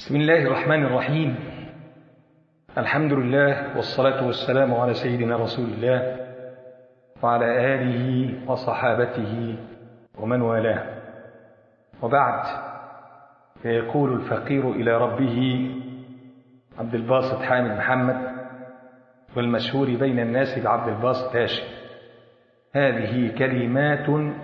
بسم الله الرحمن الرحيم الحمد لله والصلاة والسلام على سيدنا رسول الله وعلى آله وصحابته ومن والاه وبعد فيقول الفقير إلى ربه عبد الباسط حامد محمد والمشهور بين الناس بعبد الباسط هاشم هذه كلمات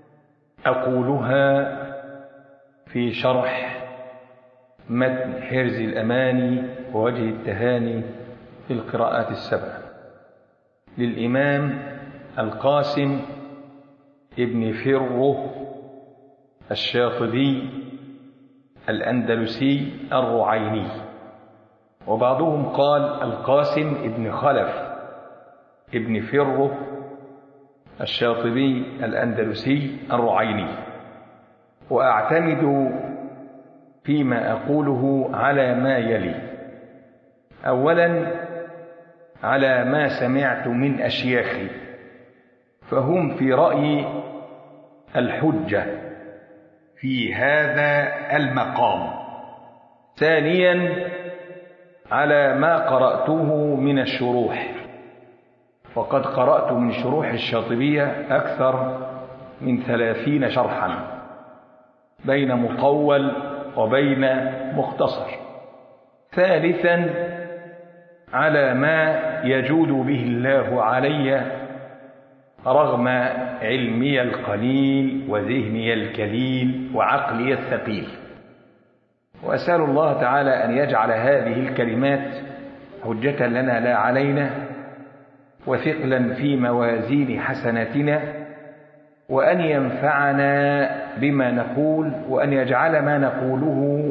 أقولها في شرح متن حرز الأماني ووجه التهاني في القراءات السبع للإمام القاسم ابن فره الشاطبي الأندلسي الرعيني وبعضهم قال القاسم ابن خلف ابن فره الشاطبي الأندلسي الرعيني وأعتمد فيما أقوله على ما يلي أولا على ما سمعت من أشياخي فهم في رأيي الحجة في هذا المقام ثانيا على ما قرأته من الشروح وقد قرأت من شروح الشاطبية أكثر من ثلاثين شرحا بين مطول وبين مختصر ثالثا على ما يجود به الله علي رغم علمي القليل وذهني الكليل وعقلي الثقيل واسال الله تعالى ان يجعل هذه الكلمات حجه لنا لا علينا وثقلا في موازين حسناتنا وان ينفعنا بما نقول وان يجعل ما نقوله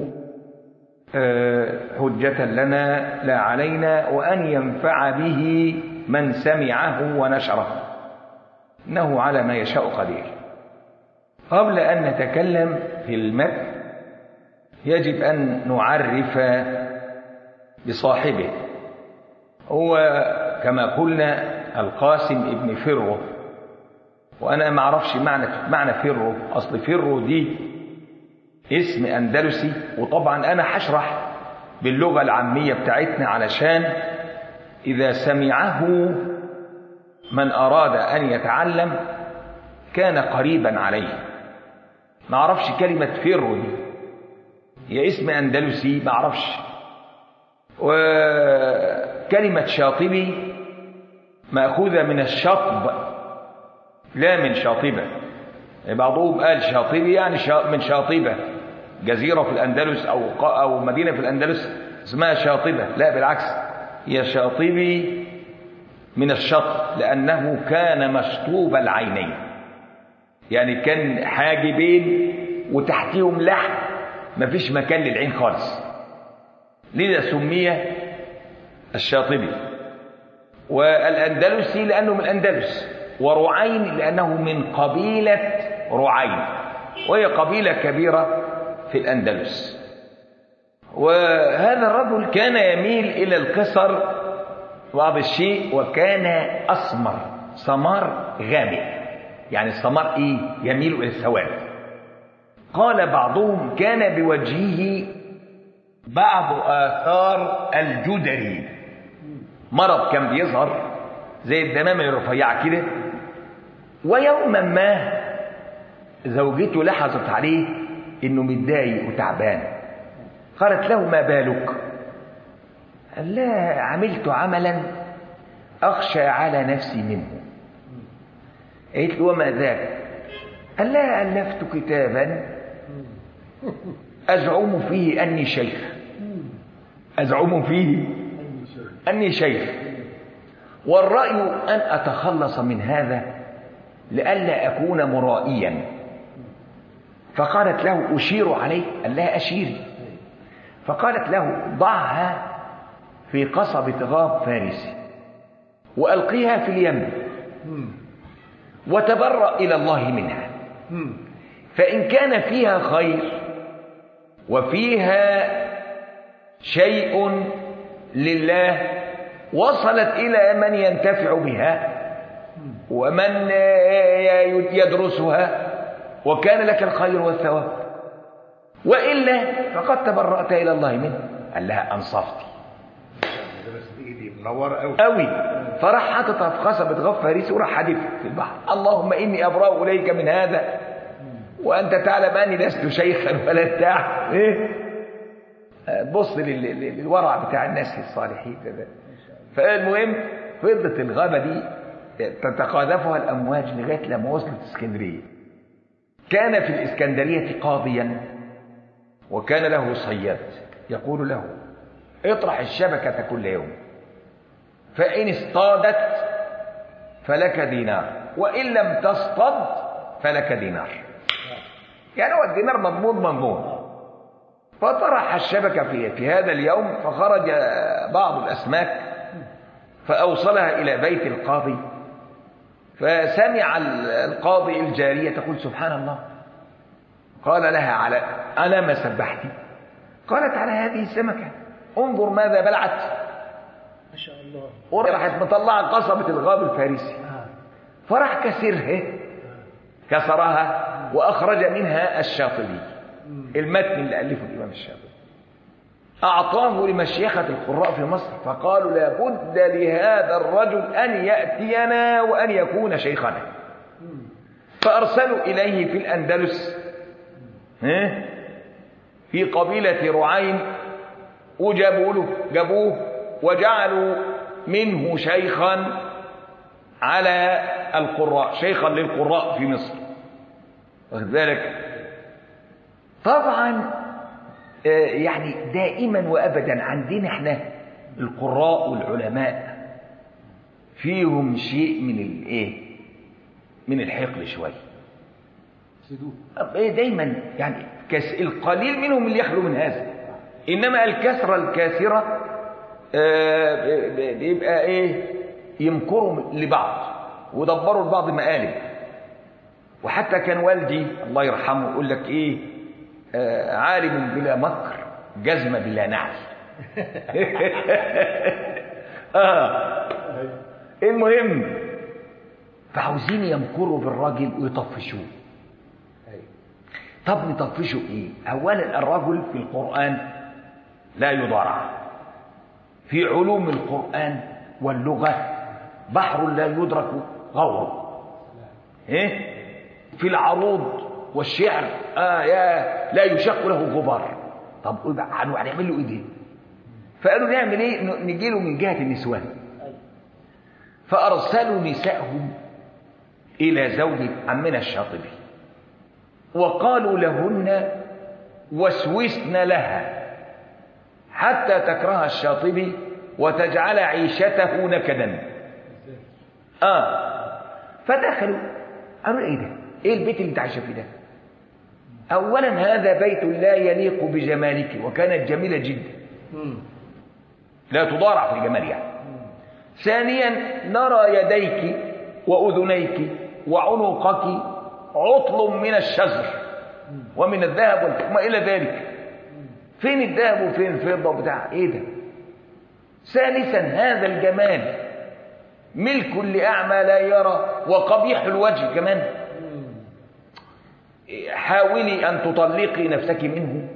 حجه لنا لا علينا وان ينفع به من سمعه ونشره انه على ما يشاء قدير قبل ان نتكلم في المتن يجب ان نعرف بصاحبه هو كما قلنا القاسم ابن فره وانا ما اعرفش معنى معنى فره اصل فره دي اسم اندلسي وطبعا انا هشرح باللغه العاميه بتاعتنا علشان اذا سمعه من اراد ان يتعلم كان قريبا عليه ما اعرفش كلمه فر دي هي اسم اندلسي ما اعرفش وكلمه شاطبي ماخوذه من الشطب لا من شاطبه بعضهم قال شاطبي يعني من شاطبه جزيره في الاندلس او او مدينه في الاندلس اسمها شاطبه لا بالعكس هي شاطبي من الشط لأنه كان مشطوب العينين يعني كان حاجبين وتحتيهم لحم مفيش مكان للعين خالص لذا سمي الشاطبي والأندلسي لأنه من الأندلس ورعين لأنه من قبيلة رعين وهي قبيلة كبيرة في الأندلس وهذا الرجل كان يميل إلى القصر بعض الشيء وكان أسمر سمار غامق يعني السمار إيه يميل إلى السواد قال بعضهم كان بوجهه بعض آثار الجدري مرض كان بيظهر زي الدمام الرفيعة كده ويوما ما زوجته لاحظت عليه انه متضايق وتعبان قالت له ما بالك قال لا عملت عملا أخشى على نفسي منه قالت له وما ذاك قال لا ألفت كتابا أزعم فيه أني شيخ أزعم فيه أني شيخ والرأي أن أتخلص من هذا لئلا أكون مرائيا فقالت له أشير عليه قال لها أشيري فقالت له ضعها في قصبة غاب فارسي وألقيها في اليم وتبرأ إلى الله منها فإن كان فيها خير وفيها شيء لله وصلت إلى من ينتفع بها ومن يدرسها وكان لك الخير والثواب وإلا فقد تبرأت إلى الله منه قال لها أنصفتي بس ايدي منوره قوي قوي فراح حاططها في خصبة غف فارسي وراح حادف في البحر اللهم إني أبرأ إليك من هذا وأنت تعلم أني لست شيخا ولا بتاع إيه بص لل- لل- للورع بتاع الناس الصالحين ده فالمهم فضلت الغابة دي تتقاذفها الأمواج لغاية لما وصلت اسكندرية كان في الإسكندرية قاضيا وكان له صياد يقول له اطرح الشبكة كل يوم فإن اصطادت فلك دينار وإن لم تصطد فلك دينار يعني هو الدينار مضمون مضمون فطرح الشبكة في, في هذا اليوم فخرج بعض الأسماك فأوصلها إلى بيت القاضي فسمع القاضي الجارية تقول سبحان الله قال لها على ألا ما سبحتي قالت على هذه السمكة انظر ماذا بلعت ما شاء الله وراحت مطلعة قصبة الغاب الفارسي آه. فراح كسرها كسرها وأخرج منها الشاطبي المتن اللي ألفه الإمام الشاطبي أعطاه لمشيخة القراء في مصر فقالوا لابد لهذا الرجل أن يأتينا وأن يكون شيخنا فأرسلوا إليه في الأندلس ها؟ في قبيلة رعين وجابوا له جابوه وجعلوا منه شيخا على القراء شيخا للقراء في مصر واخد بالك طبعا آه، يعني دائما وابدا عندنا احنا القراء والعلماء فيهم شيء من الايه من الحقل شويه سدود طب ايه دايما يعني كس القليل منهم اللي يخلو من هذا انما الكثره الكاثره آه، ب- ب- بيبقى ايه يمكروا لبعض ودبروا لبعض مقالب وحتى كان والدي الله يرحمه يقول لك ايه آه، عالم بلا مكر جزمه بلا نعل اه المهم فعاوزين يمكروا بالراجل ويطفشوه طب نطفشه ايه اولا الرجل في القران لا يضارع في علوم القران واللغه بحر لا يدرك غوره ايه في العروض والشعر آه يا لا يشق له غبار طب قول بقى هنو- هنعمل له ايه دي فقالوا نعمل ايه ن- نجي له من جهه النسوان فارسلوا نسائهم الى زوج عمنا الشاطبي وقالوا لهن وسوسن لها حتى تكره الشاطبي وتجعل عيشته نكدا اه فدخلوا قالوا ايه ده ايه البيت اللي انت عايشه فيه ده اولا هذا بيت لا يليق بجمالك وكانت جميله جدا لا تضارع في الجمال يعني ثانيا نرى يديك واذنيك وعنقك عطل من الشجر ومن الذهب والفضة وما الى ذلك فين الذهب وفين الفضه وبتاع ايه ده ثالثا هذا الجمال ملك لاعمى لا يرى وقبيح الوجه كمان حاولي ان تطلقي نفسك منه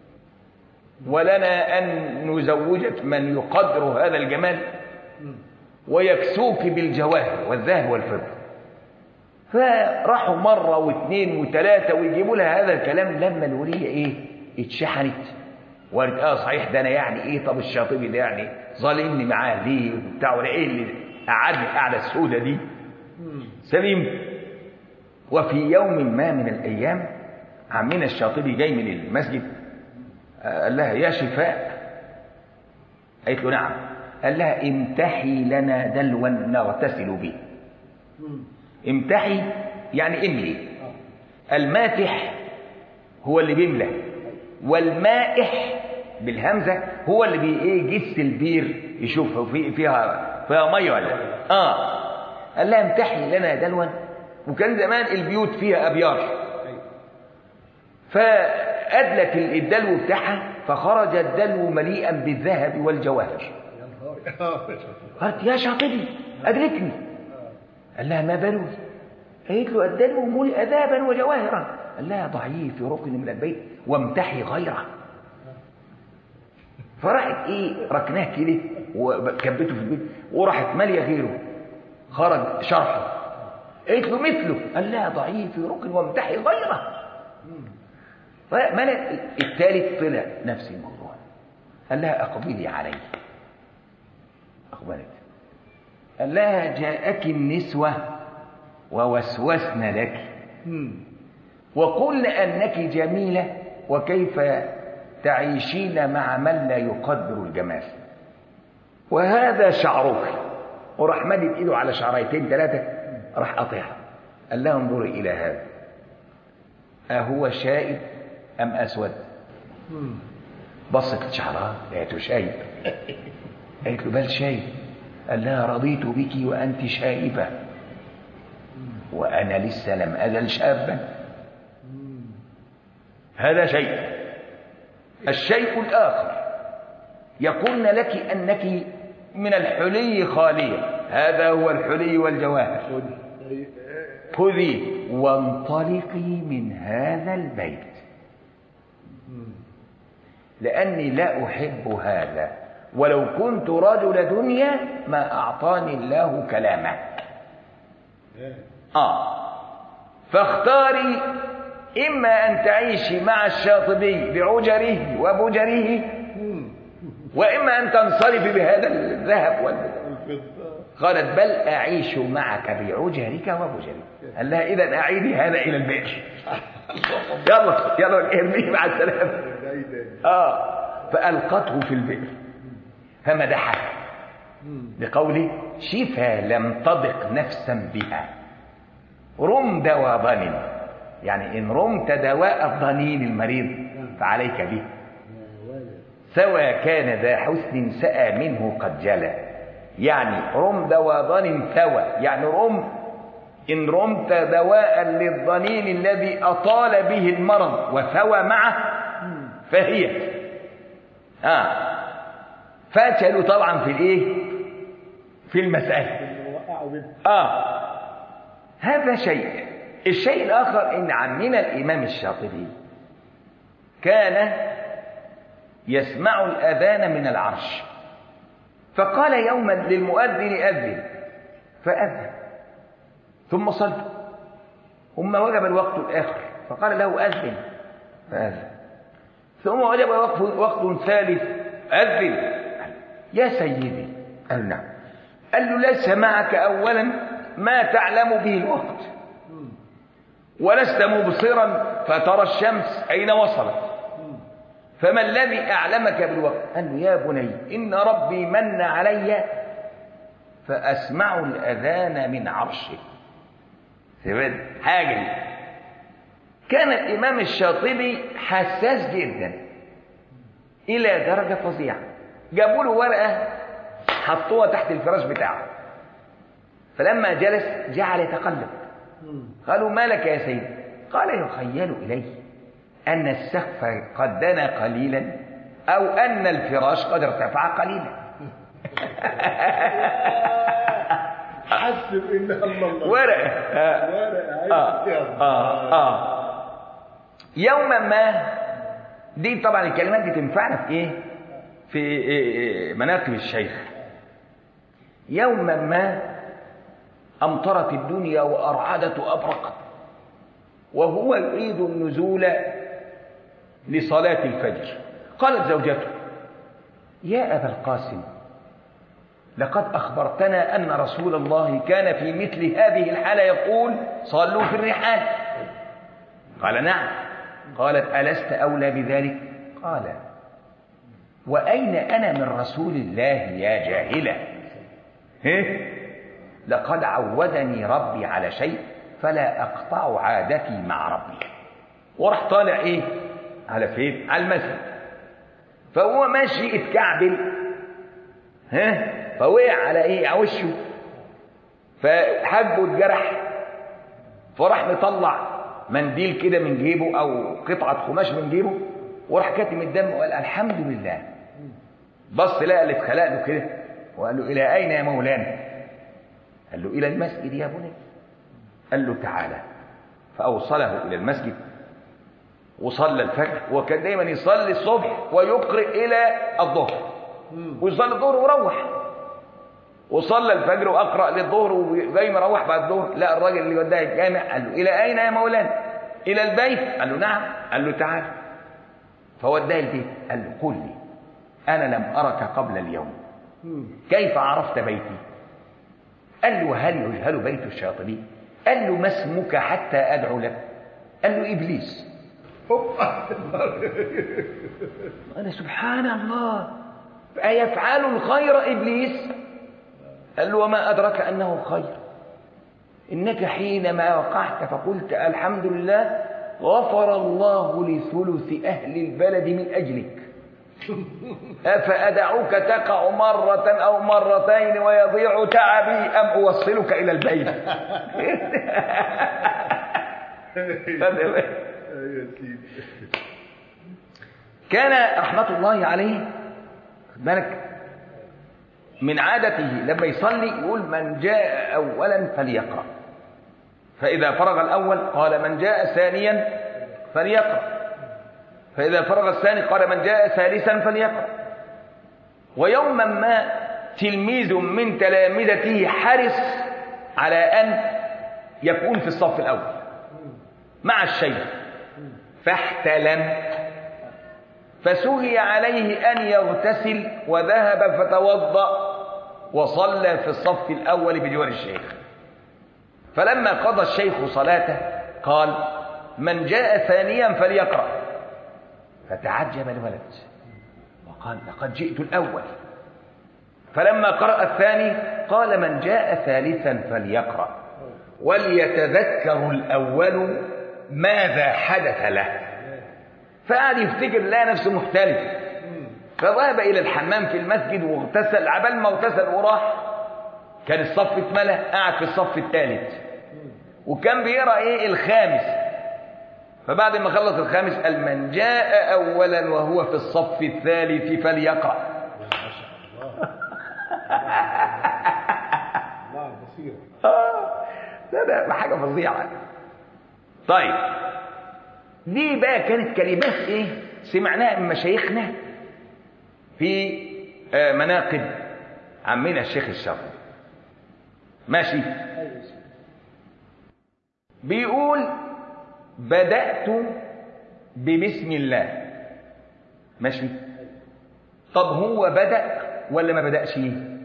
ولنا ان نزوجك من يقدر هذا الجمال ويكسوك بالجواهر والذهب والفضه فراحوا مرة واثنين وثلاثة ويجيبوا لها هذا الكلام لما الولية ايه اتشحنت وقالت اه صحيح ده انا يعني ايه طب الشاطبي ده يعني ظالمني معاه ليه وبتاع ولا ايه اللي قعدني القعدة السودة دي سليم وفي يوم ما من الايام عمنا الشاطبي جاي من المسجد آه، قال لها يا شفاء قالت له نعم قال لها امتحي لنا دلوا نغتسل به امتحي يعني املي الماتح هو اللي بيملى والمائح بالهمزه هو اللي بي ايه يجس البير يشوف في فيها فيها ميه ولا لا. اه قال لها امتحي لنا دلوا وكان زمان البيوت فيها ابيار فادلت الدلو بتاعها فخرج الدلو مليئا بالذهب والجواهر يا نهار قالت يا شاطبي أدركني قال لها ما بالوي قالت له اداني اموري اذابا وجواهرا قال لها ضعيف في ركن من البيت وامتحي غيره فراحت ايه ركناه كده وكبته في البيت وراحت ماليه غيره خرج شرحه قالت له مثله قال لها ضعيف في ركن وامتحي غيره فملك الثالث طلع نفس الموضوع قال لها اقبلي علي اقبلت قال لها جاءك النسوه ووسوسن لك وقلن انك جميله وكيف تعيشين مع من لا يقدر الجمال وهذا شعرك وراح مدد ايده على شعريتين ثلاثه راح قاطعها قال لها انظري الى هذا اهو شائب ام اسود بصت لشعرها لقيته شايب قالت له بل شايب قال لها رضيت بك وانت شائبه وانا لسه لم ازل شابا هذا شيء الشيء الآخر يقولن لك أنك من الحلي خالية هذا هو الحلي والجواهر خذي وانطلقي من هذا البيت لأني لا أحب هذا ولو كنت رجل دنيا ما أعطاني الله كلامه آه فاختاري إما أن تعيشي مع الشاطبي بعجره وبجره وإما أن تنصرفي بهذا الذهب والبدر قالت بل أعيش معك بعجرك وبجرك قال لها إذا أعيدي هذا إلى البئر يلا يلا ارميه مع السلامة آه فألقته في البئر فمدحها بقوله شفا لم تضق نفسا بها رم دواء ظن يعني إن رمت دواء الضنين المريض فعليك به سوى كان ذا حسن سأى منه قد جلى يعني رم دواء ضن ثوى يعني رم إن رمت دواء للضنين الذي أطال به المرض وثوى معه فهي آه فشلوا طبعا في الايه في المسألة آه هذا شيء الشيء الآخر إن عمنا الإمام الشاطبي كان يسمع الأذان من العرش فقال يوما للمؤذن أذن فأذن ثم صلى ثم وجب الوقت الآخر فقال له أذن فأذن ثم وجب وقت, وقت ثالث أذن يا سيدي قال نعم قال له ليس معك أولا ما تعلم به الوقت ولست مبصرا فترى الشمس أين وصلت فما الذي أعلمك بالوقت قال له يا بني إن ربي من علي فأسمع الأذان من عرشه حاجة كان الإمام الشاطبي حساس جدا إلى درجة فظيعة جابوا له ورقة حطوها تحت الفراش بتاعه فلما جلس جعل يتقلب قالوا ما لك يا سيدي قال يخيل إلي أن السقف قد دنا قليلا أو أن الفراش قد ارتفع قليلا حسب ان الله ورقة آه. ورقه آه. آه. آه. يوما ما دي طبعا الكلمات دي تنفعنا في ايه في إيه مناقب الشيخ يوما ما امطرت الدنيا وارعدت وابرقت وهو يريد النزول لصلاه الفجر قالت زوجته يا ابا القاسم لقد اخبرتنا ان رسول الله كان في مثل هذه الحاله يقول صلوا في الرحال قال نعم قالت ألست أولى بذلك قال وأين أنا من رسول الله يا جاهلة إيه؟ لقد عودني ربي على شيء فلا أقطع عادتي مع ربي وراح طالع إيه على فين على المسجد فهو ماشي اتكعبل ها فوقع على ايه على وشه فحجه اتجرح فراح مطلع منديل كده من جيبه او قطعه قماش من جيبه وراح كاتم الدم وقال الحمد لله بص لقى اللي اتخلق له كده وقال له الى اين يا مولانا قال له الى المسجد يا بني قال له تعالى فأوصله إلى المسجد وصلى الفجر وكان دايما يصلي الصبح ويقرئ إلى الظهر ويصلي الظهر ويروح وصلى الفجر وأقرأ للظهر وجاي مروح بعد الظهر لا الراجل اللي وداه الجامع قال له إلى أين يا مولانا؟ إلى البيت قال له نعم قال له تعال فوداه البيت قال له قل لي أنا لم أرك قبل اليوم كيف عرفت بيتي قال له هل يجهل بيت الشاطبي قال له ما اسمك حتى أدعو لك قال له إبليس قال سبحان الله أيفعل الخير إبليس قال له وما أدرك أنه خير إنك حينما وقعت فقلت الحمد لله غفر الله لثلث أهل البلد من أجلك أفأدعوك تقع مرة أو مرتين ويضيع تعبي أم أوصلك إلى البيت كان رحمة الله عليه خد بالك من عادته لما يصلي يقول من جاء أولا فليقرأ فإذا فرغ الأول قال من جاء ثانيا فليقرأ فإذا فرغ الثاني قال من جاء ثالثا فليقرأ ويوما ما تلميذ من تلامذته حرص على أن يكون في الصف الأول مع الشيخ فاحتلم فسهي عليه أن يغتسل وذهب فتوضأ وصلى في الصف الأول بجوار الشيخ فلما قضى الشيخ صلاته قال من جاء ثانيا فليقرأ فتعجب الولد وقال لقد جئت الأول فلما قرأ الثاني قال من جاء ثالثا فليقرأ وليتذكر الأول ماذا حدث له فقعد يفتكر لقى نفسه مختلف فذهب إلى الحمام في المسجد واغتسل عبال ما اغتسل وراح كان الصف اتملى قعد في الصف الثالث وكان بيقرا ايه الخامس فبعد ما خلص الخامس قال من جاء اولا وهو في الصف الثالث فليقرا ما شاء الله الله البصيرة ده ده حاجه فظيعه طيب دي بقى كانت كلمات ايه سمعناها من مشايخنا في آه، مناقب عمنا الشيخ الشافعي ماشي بيقول بدأت ببسم الله ماشي طب هو بدأ ولا ما بدأش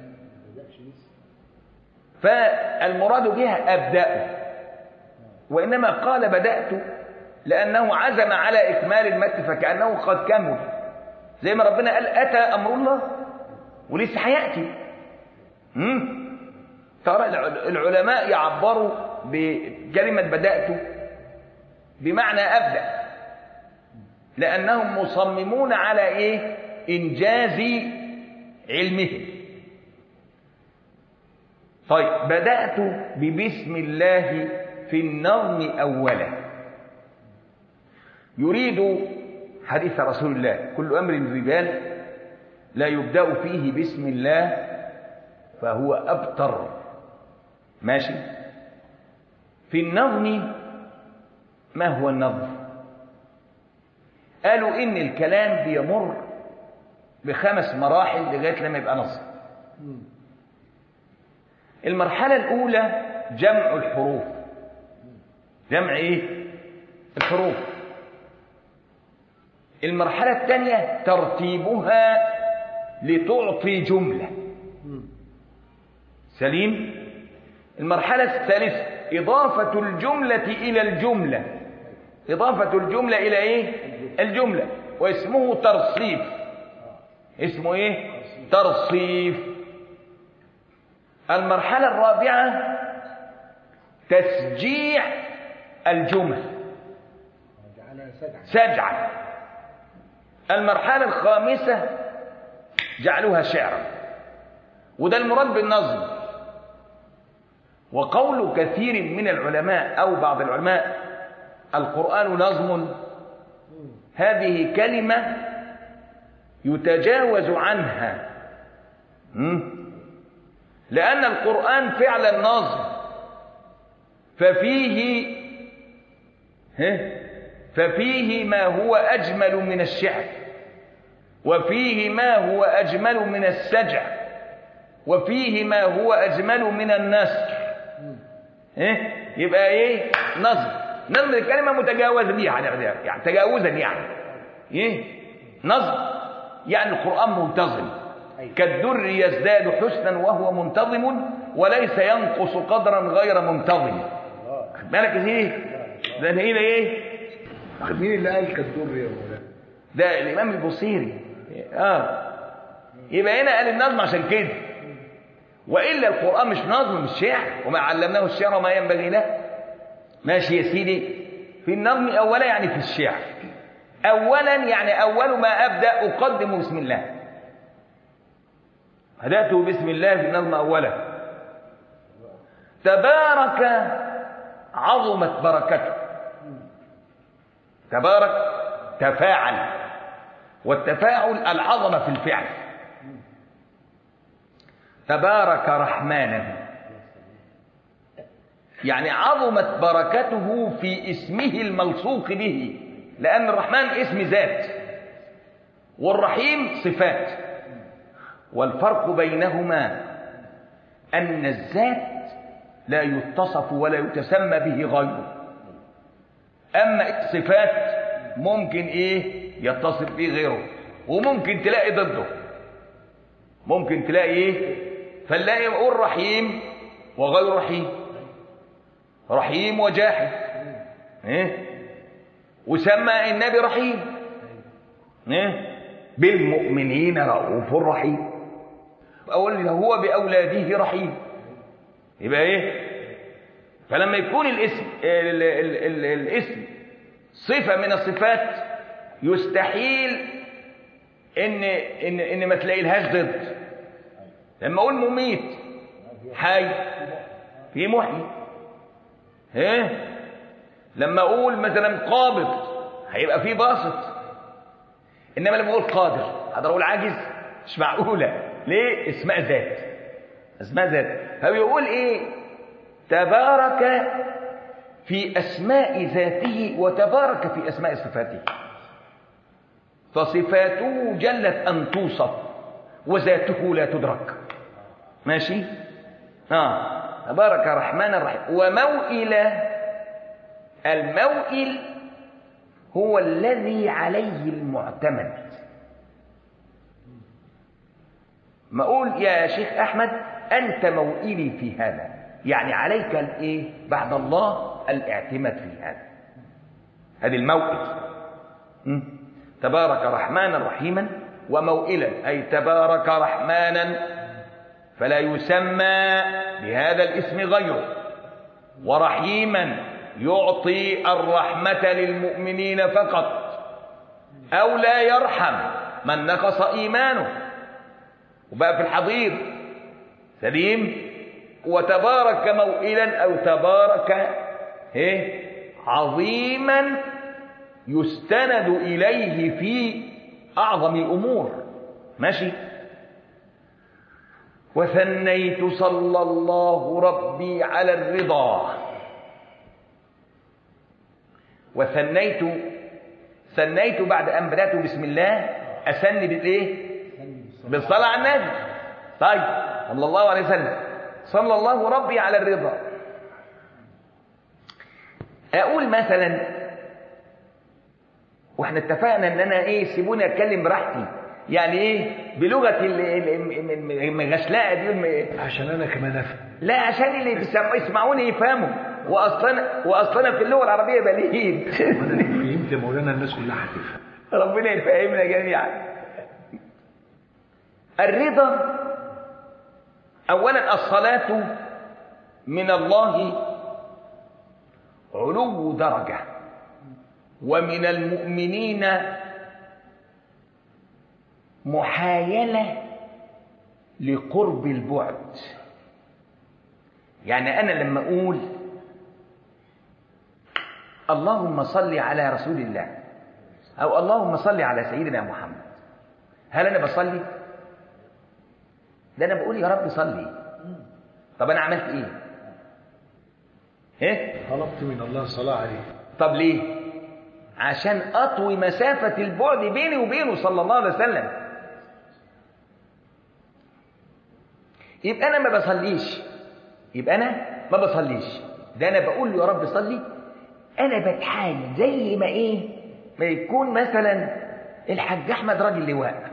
فالمراد بها أبدأ وإنما قال بدأت لأنه عزم على إكمال المتن فكأنه قد كمل زي ما ربنا قال أتى أمر الله ولسه هيأتي مم؟ ترى الع- العلماء يعبروا بكلمة بدأت بمعنى أبدأ لأنهم مصممون على إيه؟ إنجاز علمهم طيب بدأت ببسم الله في النظم أولا يريد حديث رسول الله كل أمر ببال لا يبدأ فيه بسم الله فهو أبتر ماشي في النظم ما هو النظم قالوا إن الكلام بيمر بخمس مراحل لغاية لما يبقى نص المرحلة الأولى جمع الحروف جمع إيه؟ الحروف المرحلة الثانية ترتيبها لتعطي جملة سليم المرحلة الثالثة إضافة الجملة إلى الجملة إضافة الجملة إلى إيه؟ الجملة واسمه ترصيف اسمه إيه؟ ترصيف المرحلة الرابعة تسجيع الجمل جعلها سجعا سجعا المرحلة الخامسة جعلوها شعرا وده المراد بالنظم وقول كثير من العلماء أو بعض العلماء القرآن نظم هذه كلمة يتجاوز عنها م? لأن القرآن فعلا نظم ففيه ها ففيه ما هو أجمل من الشعر وفيه ما هو أجمل من السجع وفيه ما هو أجمل من النسر إيه؟ يبقى إيه نظم نظم الكلمة متجاوز بيها يعني تجاوزا يعني إيه نظم يعني القرآن منتظم كالدر يزداد حسنا وهو منتظم وليس ينقص قدرا غير منتظم خد بالك ايه ده هنا ايه مين اللي قال كالدر يا مولانا ده الامام البصيري اه يبقى هنا قال النظم عشان كده والا القران مش نظم مش شعر وما علمناه الشعر وما ينبغي له ماشي يا سيدي في النظم اولا يعني في الشعر اولا يعني اول ما ابدا اقدم بسم الله بدات بسم الله في النظم اولا تبارك عظمت بركته تبارك تفاعل والتفاعل العظمه في الفعل تبارك رحمانا يعني عظمت بركته في اسمه الملصوق به لأن الرحمن اسم ذات والرحيم صفات والفرق بينهما أن الذات لا يتصف ولا يتسمى به غيره أما الصفات ممكن إيه يتصف به غيره وممكن تلاقي ضده ممكن تلاقي إيه فنلاقي يقول رحيم وغير رحيم رحيم وجاحد إيه وسمى النبي رحيم إيه بالمؤمنين رؤوف رحيم أقول هو بأولاده رحيم يبقى إيه فلما يكون الاسم ال ال ال الاسم صفة من الصفات يستحيل إن إن إن ما تلاقي لهاش ضد لما أقول مميت حي في محيي ايه لما اقول مثلا قابض هيبقى في باسط انما لما اقول قادر اقدر اقول عاجز مش معقوله ليه اسماء ذات اسماء ذات فبيقول ايه تبارك في اسماء ذاته وتبارك في اسماء صفاته فصفاته جلت ان توصف وذاته لا تدرك ماشي اه تبارك الرحمن الرحيم وموئل الموئل هو الذي عليه المعتمد ما اقول يا شيخ احمد انت موئلي في هذا يعني عليك الايه بعد الله الاعتماد في هذا هذه الموئل م? تبارك رحمنا رحيما وموئلا اي تبارك رحمنا فلا يسمى بهذا الاسم غيره ورحيما يعطي الرحمة للمؤمنين فقط أو لا يرحم من نقص إيمانه وبقى في الحضيض سليم وتبارك موئلا أو تبارك إيه عظيما يستند إليه في أعظم الأمور ماشي وثنيت صلى الله ربي على الرضا وثنيت ثنيت بعد ان بدات بسم الله اثني بالايه بالصلاه على النبي طيب صلى الله عليه وسلم صلى الله ربي على الرضا اقول مثلا واحنا اتفقنا ان انا ايه سيبوني اتكلم براحتي يعني ايه بلغه المغشلاء دي عشان انا كمان افهم لا عشان اللي يسمعوني يفهموا واصلا واصلا في اللغه العربيه بليد وانا لو فهمت يا مولانا الناس كلها هتفهم ربنا يفهمنا جميعا الرضا اولا الصلاه من الله علو درجه ومن المؤمنين محايله لقرب البعد يعني انا لما اقول اللهم صل على رسول الله او اللهم صل على سيدنا محمد هل انا بصلي ده انا بقول يا رب صلي طب انا عملت ايه ايه طلبت من الله الصلاة عليه طب ليه عشان اطوي مسافه البعد بيني وبينه صلى الله عليه وسلم يبقى انا ما بصليش يبقى انا ما بصليش ده انا بقول له يا رب صلي انا بتحايل زي ما ايه ما يكون مثلا الحاج احمد راجل لواء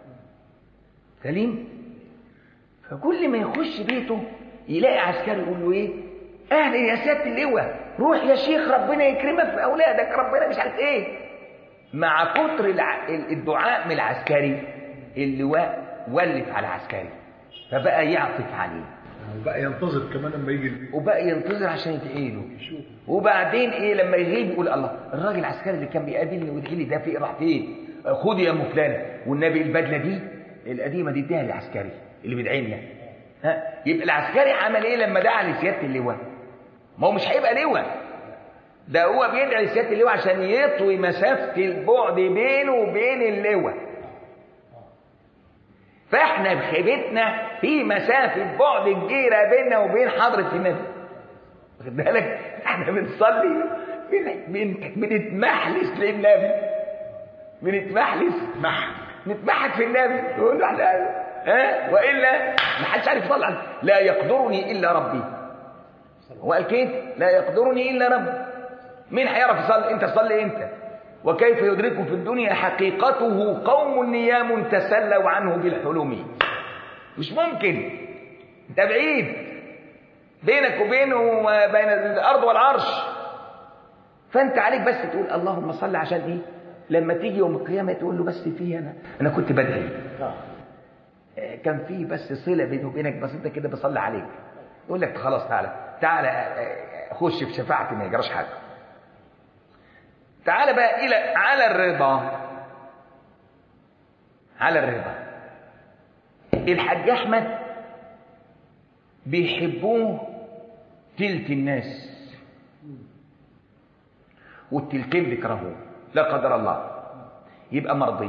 سليم فكل ما يخش بيته يلاقي عسكري يقول له ايه اهلا يا سياده اللواء روح يا شيخ ربنا يكرمك في اولادك ربنا مش عارف ايه مع كتر الع- الدعاء من العسكري اللواء ولف على عسكري فبقى يعطف عليه وبقى ينتظر كمان لما يجي البيت وبقى ينتظر عشان يدعي له يشوف وبعدين ايه لما يغيب يقول الله الراجل العسكري اللي كان بيقابلني ويدعي لي ده في راح فين خد يا ام فلانه والنبي البدله دي القديمه دي اديها للعسكري اللي بيدعي لنا ها يبقى العسكري عمل ايه لما دعا لسياده اللواء ما هو مش هيبقى لواء ده هو بيدعي لسياده اللواء عشان يطوي مسافه البعد بينه وبين اللواء فاحنا بخيبتنا في مسافه بعد كبيره بيننا وبين حضره النبي واخد بالك احنا بنصلي بن- بن- بنتمحلس للنبي بنتمحلس مح نتمحك في النبي نقول له احنا ها والا ما حدش عارف يصلي عليه لا يقدرني الا ربي هو قال كده لا يقدرني الا ربي مين هيعرف يصلي انت صلي انت وكيف يدركه في الدنيا حقيقته قوم نيام تسلوا عنه بالحلم مش ممكن انت بعيد بينك وبينه وبين الارض والعرش فانت عليك بس تقول اللهم صل عشان ايه لما تيجي يوم القيامه تقول له بس في انا انا كنت بدعي آه، كان في بس صله بيني وبينك بسيطه كده بصلي عليك يقول لك خلاص تعالى تعالى آه، خش في شفاعتي ما يجراش حاجه تعالى بقى الى على الرضا على الرضا الحاج احمد بيحبوه تلت الناس والتلتين بيكرهوه لا قدر الله يبقى مرضي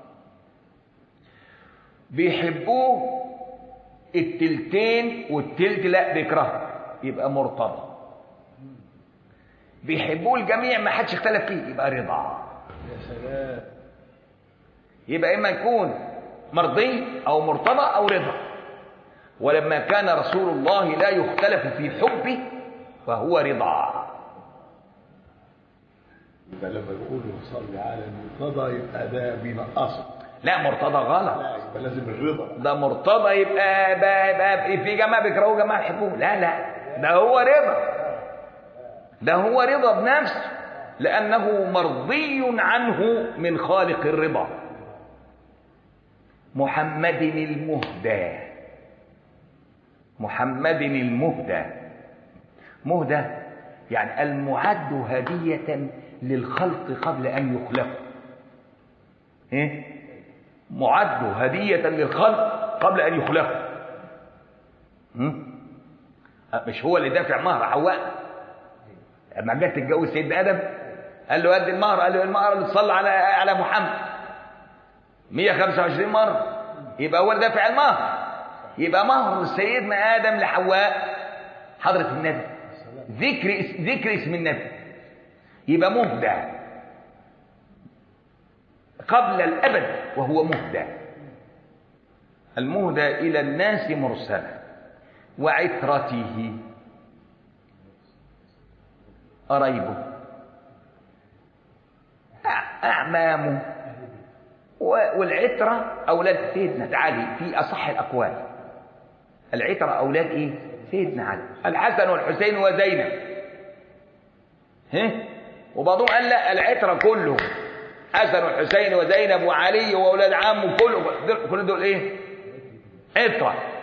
بيحبوه التلتين والتلت لا بيكرهه يبقى مرتضى بيحبوه الجميع ما حدش اختلف فيه يبقى رضا يا سلام يبقى اما يكون مرضي او مرتضى او رضا ولما كان رسول الله لا يختلف في حبه فهو رضا يبقى لما يقولوا صلي على المرتضى يبقى ده بينقصك لا مرتضى غلط لا يبقى لازم الرضا ده مرتضى يبقى, يبقى, يبقى في جماعه بيكرهوه جماعه يحبوه لا لا ده هو رضا ده هو رضا بنفسه لانه مرضي عنه من خالق الرضا محمد المهدى محمد المهدى مهدى يعني المعد هدية للخلق قبل أن يخلقوا إيه؟ معد هدية للخلق قبل أن يخلقوا هم؟ أه، مش هو اللي دافع مهر حواء لما جت تتجوز سيدنا آدم قال له قد المهر قال له المهر اللي تصلى على على محمد 125 مرة يبقى هو اللي دافع المهر يبقى مهر سيدنا آدم لحواء حضرة النبي ذكر اس- ذكر اسم النبي يبقى مهدى قبل الأبد وهو مهدى المهدى إلى الناس مرسلا وعترته قرايبه أع- أعمامه و- والعترة أولاد سيدنا علي في أصح الأقوال العترة أولاد إيه؟ سيدنا علي الحسن والحسين وزينب ها؟ وبعضهم قال لا العترة كله حسن والحسين وزينب وعلي وأولاد عمه كله دول كل دول إيه؟ عترة